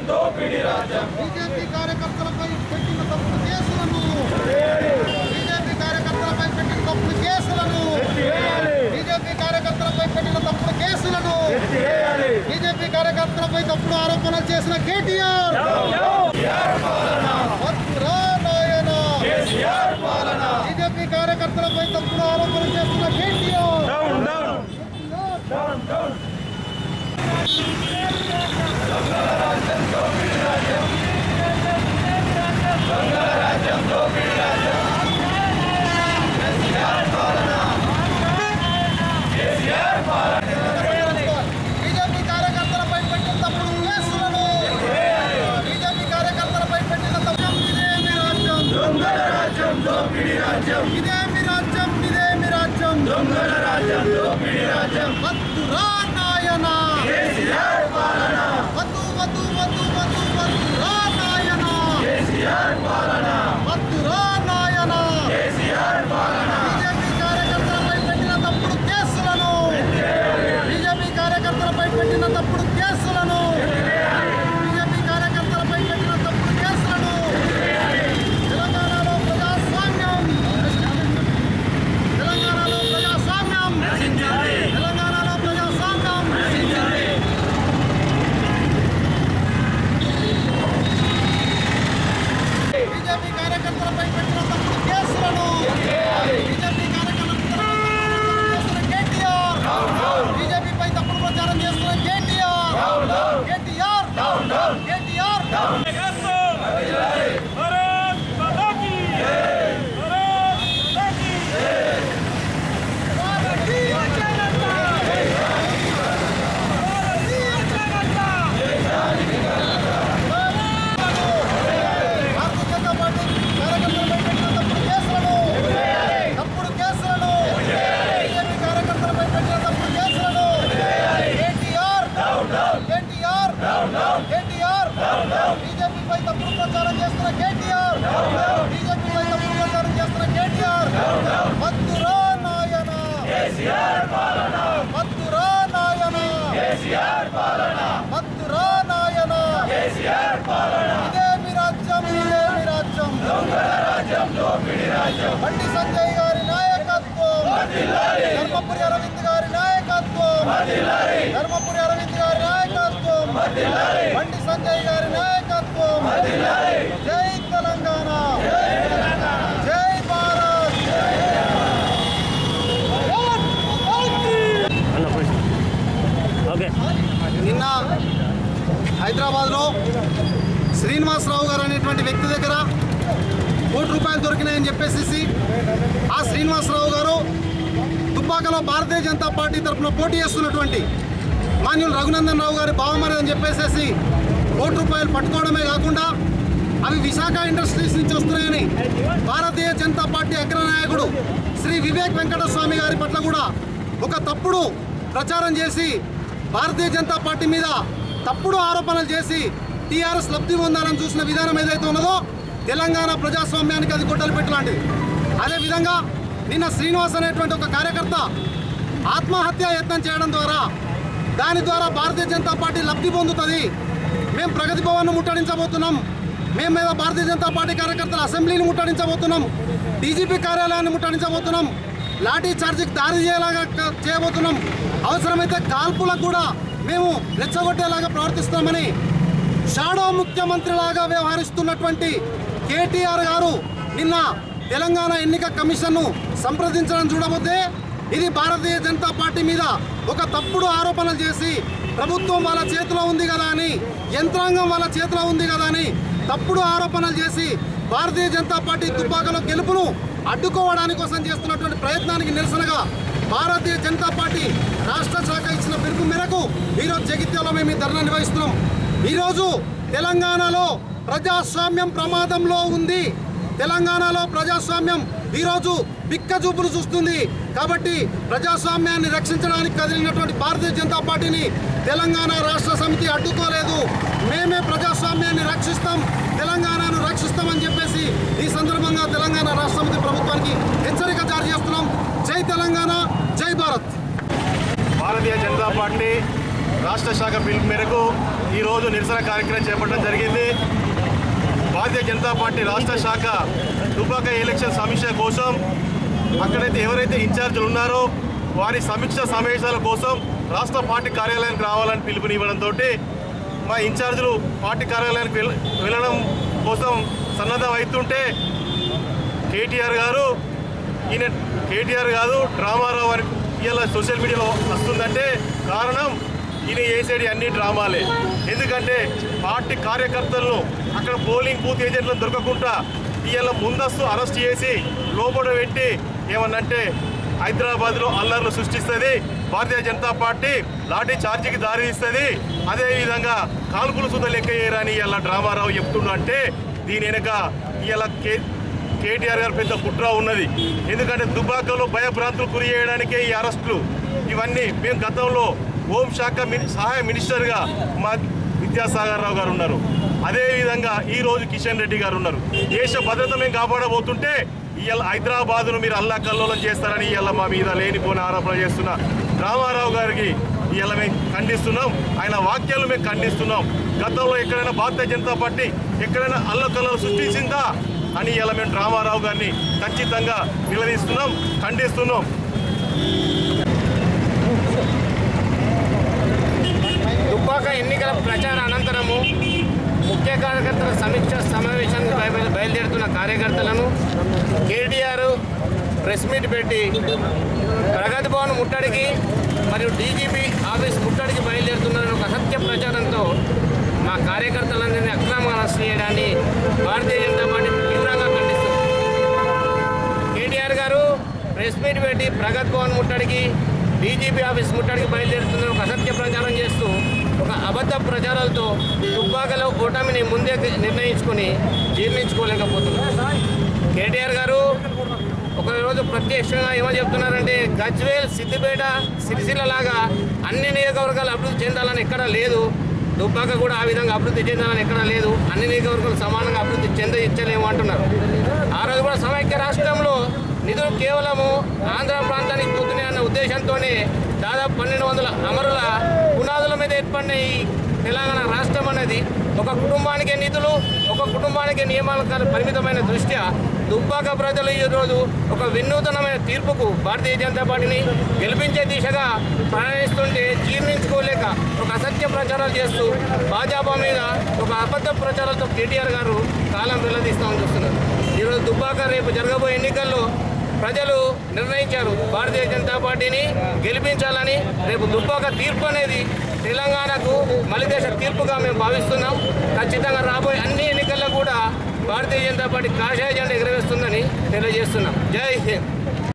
BJP కార్యకర్తలపై పెట్టిన తప్పుడు కేసులను బీజేపీ కార్యకర్తలపై పెట్టిన తప్పుడు కేసులను బీజేపీ కార్యకర్తలపై పెట్టిన తప్పుడు కేసులను బీజేపీ కార్యకర్తలపై తప్పుడు ఆరోపణలు చేసిన కేటీఆర్ వద్దురా నాయనా. బీజేపీ కార్యకర్తలపై తప్పుడు ఆరోపణలు చేస్తున్న కేటీఆర్ బీజేపీ కార్యకర్తలపై పెట్టిన తప్పుడు కేసులను బీజేపీ కార్యకర్తలపై పెట్టిన తప్పుడు ఇదేమి రాజ్యం ఇదేమి రాజ్యం ఇదేమి రాజ్యం వద్దురా నాయన వద్దు వద్దు వద్దు వద్దు వద్దురా నాయన వద్దురా నాయన బీజేపీ కార్యకర్తలపై పెట్టిన తప్పుడు కేసులను బీజేపీ కార్యకర్తలపై పెట్టిన తప్పుడు కేసులను బీజేపీ కార్యకర్తలపై పెట్టిన తప్పుడు కేసులను తెలంగాణలో ప్రజాస్వామ్యం తెలంగాణలో ప్రజాస్వామ్యం తెలంగాణలో ప్రజాస్వామ్యం బీజేపీ కార్యకర్తలపై పెట్టిన తప్పుడు కేసులను బీజేపీ కార్యకర్తలపై చేస్తున్న కేటీఆర్ బీజేపీపై తప్పుడు ప్రచారం చేస్తున్న కేటీఆర్ కేటీఆర్ కేటీఆర్ भारत माता की भारत माता की భారతీయ జనతా పార్టీ కార్యకర్తలపై పెట్టిన తప్పుడు కేసులను తప్పుడు కేసులను బీజేపీ కార్యకర్తలపై పెట్టిన తప్పుడు కేసులను కేటీఆర్ కేటీఆర్ కేటీఆర్ బీజేపీపై తప్పుడు ప్రచారం చేస్తున్న కేటీఆర్ బీజేపీపై తప్పుడు ప్రచారం చేస్తున్న కేటీఆర్ వద్దురా నాయన వద్దురా నాయన వద్దురా నాయన ఇదేమి రాజ్యం ఇదేమి రాజ్యం బండి సంజయ్ గారి నాయకత్వం ధర్మపురి అరవింద్ గారి నాయకత్వం ధర్మపురి అరవింద్ గారి నాయకత్వం బండి సంజయ్ గారి నాయకత్వం జై తెలంగాణ జై భారత్ నిన్న హైదరాబాద్లో శ్రీనివాసరావు గారు అనేటువంటి వ్యక్తి దగ్గర కోటి రూపాయలు దొరికినాయని చెప్పేసి ఆ శ్రీనివాసరావు గారు దుబ్బాకలో భారతీయ జనతా పార్టీ తరఫున పోటీ చేస్తున్నటువంటి మాన్యులు రఘునందన్ రావు గారి బావమరి అని చెప్పేసి కోటి రూపాయలు పట్టుకోవడమే కాకుండా అవి విశాఖ ఇండస్ట్రీస్ నుంచి వస్తున్నాయని భారతీయ జనతా పార్టీ అగ్రనాయకుడు శ్రీ వివేక్ వెంకటస్వామి గారి పట్ల కూడా ఒక తప్పుడు ప్రచారం చేసి భారతీయ జనతా పార్టీ మీద తప్పుడు ఆరోపణలు చేసి టీఆర్ఎస్ లబ్ధి పొందాలని చూసిన విధానం ఏదైతే ఉన్నదో తెలంగాణ ప్రజాస్వామ్యానికి అది గొడ్డలు పెట్టలాంటిది అదేవిధంగా నిన్న శ్రీనివాస్ అనేటువంటి ఒక కార్యకర్త ఆత్మహత్య యత్నం చేయడం ద్వారా దాని ద్వారా భారతీయ జనతా పార్టీ లబ్ధి పొందుతుంది మేము ప్రగతి భవన్ను ముట్టడించబోతున్నాం మేము మీద భారతీయ జనతా పార్టీ కార్యకర్తల అసెంబ్లీని ముట్టడించబోతున్నాం డీజీపీ కార్యాలయాన్ని ముట్టడించబోతున్నాం లాఠీ చార్జీకి దారి చేయలాగా క- చేయబోతున్నాం అవసరమైతే కాల్పులకు కూడా మేము రెచ్చగొట్టేలాగా ప్రవర్తిస్తామని షాడో ముఖ్యమంత్రిలాగా వ్యవహరిస్తున్నటువంటి కేటీఆర్ గారు నిన్న తెలంగాణ ఎన్నిక కమిషన్ను సంప్రదించడం చూడబోతే ఇది భారతీయ జనతా పార్టీ మీద ఒక తప్పుడు ఆరోపణలు చేసి ప్రభుత్వం వాళ్ళ చేతిలో ఉంది కదా అని యంత్రాంగం వాళ్ళ చేతిలో ఉంది కదా అని తప్పుడు ఆరోపణలు చేసి భారతీయ జనతా పార్టీ తుపాకలో గెలుపును అడ్డుకోవడానికి కోసం చేస్తున్నటువంటి ప్రయత్నానికి నిరసనగా భారతీయ జనతా పార్టీ రాష్ట్ర శాఖ ఇచ్చిన పిలుపు మేరకు ఈరోజు జగిత్యాలో మేము ఈ ధర్నా నిర్వహిస్తున్నాం ఈరోజు తెలంగాణలో ప్రజాస్వామ్యం ప్రమాదంలో ఉంది తెలంగాణలో ప్రజాస్వామ్యం ఈరోజు బిక్క చూపులు చూస్తుంది కాబట్టి ప్రజాస్వామ్యాన్ని రక్షించడానికి కదిలినటువంటి భారతీయ జనతా పార్టీని తెలంగాణ రాష్ట్ర సమితి అడ్డుకోలేదు మేమే ప్రజాస్వామ్యాన్ని రక్షిస్తాం తెలంగాణను రక్షిస్తామని చెప్పేసి ఈ సందర్భంగా తెలంగాణ రాష్ట్ర సమితి ప్రభుత్వానికి హెచ్చరిక జారీ చేస్తున్నాం జై తెలంగాణ జై భారత్ భారతీయ జనతా పార్టీ రాష్ట్ర శాఖ పిలుపు మేరకు ఈరోజు నిరసన కార్యక్రమం చేపట్టడం జరిగింది భారతీయ జనతా పార్టీ రాష్ట్ర శాఖ దుబ్బాక ఎలక్షన్ సమీక్ష కోసం అక్కడైతే ఎవరైతే ఇన్ఛార్జీలు ఉన్నారో వారి సమీక్ష సమావేశాల కోసం రాష్ట్ర పార్టీ కార్యాలయానికి రావాలని పిలుపునివ్వడంతో మా ఇన్ఛార్జీలు పార్టీ కార్యాలయానికి వెళ్- వెళ్ళడం కోసం సన్నద్ధం అవుతుంటే కేటీఆర్ గారు ఈయన కేటీఆర్ కాదు డ్రామారావు అని ఇవాళ సోషల్ మీడియాలో వస్తుందంటే కారణం ఈయన చేసేది అన్ని డ్రామాలే ఎందుకంటే పార్టీ కార్యకర్తలను అక్కడ పోలింగ్ బూత్ ఏజెంట్లను దొరకకుండా ఇవాళ ముందస్తు అరెస్ట్ చేసి లోపల పెట్టి ఏమన్నంటే హైదరాబాద్లో అల్లర్లు సృష్టిస్తుంది భారతీయ జనతా పార్టీ లాఠీ ఛార్జీకి దారి తీస్తుంది అదేవిధంగా కాల్పులు సుధ లెక్క చేయరని ఇలా డ్రామారావు చెప్తుండు అంటే దీని వెనక ఇలా కే కేటీఆర్ గారు పెద్ద కుట్ర ఉన్నది ఎందుకంటే దుబాకలో భయభ్రాంతులు గురి చేయడానికే ఈ అరెస్టులు ఇవన్నీ మేము గతంలో హోంశాఖ మిని సహాయ మినిస్టర్గా మా విద్యాసాగర్ రావు గారు ఉన్నారు అదేవిధంగా ఈ రోజు కిషన్ రెడ్డి గారు ఉన్నారు దేశ భద్రత మేము కాపాడబోతుంటే ఇవాళ హైదరాబాదును మీరు అల్లా కల్లోలం చేస్తారని ఇవాళ మా మీద లేనిపోయిన ఆరోపణ చేస్తున్న రామారావు గారికి ఇవాళ మేము ఖండిస్తున్నాం ఆయన వాక్యాలు మేము ఖండిస్తున్నాం గతంలో ఎక్కడైనా భారతీయ జనతా పార్టీ ఎక్కడైనా అల్లకల్లలు సృష్టించిందా అని ఇలా మేము రామారావు గారిని ఖచ్చితంగా నిలదీస్తున్నాం ఖండిస్తున్నాం దుబ్బాక ఎన్నికల ప్రచార అనంతరము ముఖ్య కార్యకర్తల సమీక్ష సమావేశానికి బయ- బయలుదేరుతున్న కార్యకర్తలను కేటీఆర్ ప్రెస్ మీట్ పెట్టి ప్రగతి భవన్ ముట్టడికి మరియు డీజీపీ ఆఫీస్ ముట్టడికి బయలుదేరుతున్నారని ఒక అసత్య ప్రచారంతో మా కార్యకర్తలందరినీ అక్రమంగా అరెస్ట్ చేయడాన్ని భారతీయ జనతా పార్టీ తీవ్రంగా ఖండిస్తుంది కేటీఆర్ గారు ప్రెస్ మీట్ పెట్టి ప్రగత్ భవన్ ముట్టడికి డీజీపీ ఆఫీస్ ముట్టడికి బయలుదేరుతున్న ఒక అసత్య ప్రచారం చేస్తూ ఒక అబద్ధ ప్రచారాలతో దుబ్బాకలో ఓటమిని ముందే నిర్ణయించుకొని జీర్ణించుకోలేకపోతున్నారు కేటీఆర్ గారు ఒక రోజు ప్రత్యక్షంగా ఏమని చెప్తున్నారంటే గజ్వేల్ సిద్దిపేట సిరిసిల్ల లాగా అన్ని నియోజకవర్గాలు అభివృద్ధి చెందాలని ఎక్కడా లేదు దుబ్బాక కూడా ఆ విధంగా అభివృద్ధి చెందాలని ఎక్కడా లేదు అన్ని నియోజకవర్గాలు సమానంగా అభివృద్ధి చెంద ఇచ్చలేము అంటున్నారు ఆ రోజు కూడా సమైక్య రాష్ట్రంలో నిధులు కేవలము ఆంధ్ర ప్రాంతానికి పోతున్నాయి అన్న ఉద్దేశంతోనే దాదాపు పన్నెండు వందల అమరుల పునాదుల మీద ఏర్పడిన ఈ తెలంగాణ రాష్ట్రం అనేది ఒక కుటుంబానికే నిధులు ఒక కుటుంబానికే నియమాలకు పరిమితమైన దృష్ట్యా దుబ్బాక ప్రజలు ఈరోజు ఒక వినూతనమైన తీర్పుకు భారతీయ జనతా పార్టీని గెలిపించే దిశగా ప్రయాణిస్తుంటే జీర్ణించుకోలేక ఒక అసత్య ప్రచారాలు చేస్తూ భాజపా మీద ఒక అబద్ధ ప్రచారాలతో కేటీఆర్ గారు కాలం వెల్లదీస్తామని చూస్తున్నారు ఈరోజు దుబ్బాక రేపు జరగబోయే ఎన్నికల్లో ప్రజలు నిర్ణయించారు భారతీయ జనతా పార్టీని గెలిపించాలని రేపు దుబ్బాక తీర్పు అనేది తెలంగాణకు మలిదేశ తీర్పుగా మేము భావిస్తున్నాం ఖచ్చితంగా రాబోయే అన్ని ఎన్నికల్లో కూడా భారతీయ జనతా పార్టీ కాషాయ జెండా ఎగరవేస్తుందని తెలియజేస్తున్నాం జై హింద్